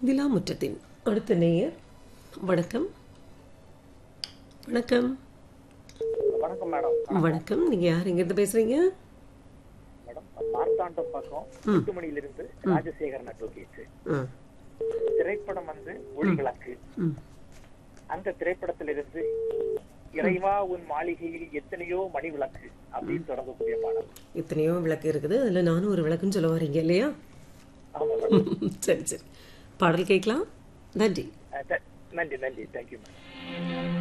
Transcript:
நிலாமுற்றத்தின் அடுத்த நேயர் வணக்கம் வணக்கம் வணக்கம் மேடம் வணக்கம் நீங்க யார் எங்கிருந்து பேசுறீங்க மேடம் மார்த்தாண்டம் பக்கம் முத்துமணியிலிருந்து ராஜசேகரன் அட்வொகேட் ம், திரைப்படம் வந்து ஒளிவிளக்கு ம். அந்த திரைப்படத்திலிருந்து இறைவா உன் மாளிகையில் எத்தனையோ மணி விளக்கு அப்படின்னு தொடங்கக்கூடிய பாடம் எத்தனையோ விளக்கு இருக்குது அதுல நானும் ஒரு விளக்குன்னு சொல்ல வரீங்க இல்லையா ஆமா மேடம் சரி சரி பாடல் கேட்கலாம் நன்றி அஹ் த- நன்றி நன்றி தேங்க்யூ மேடம்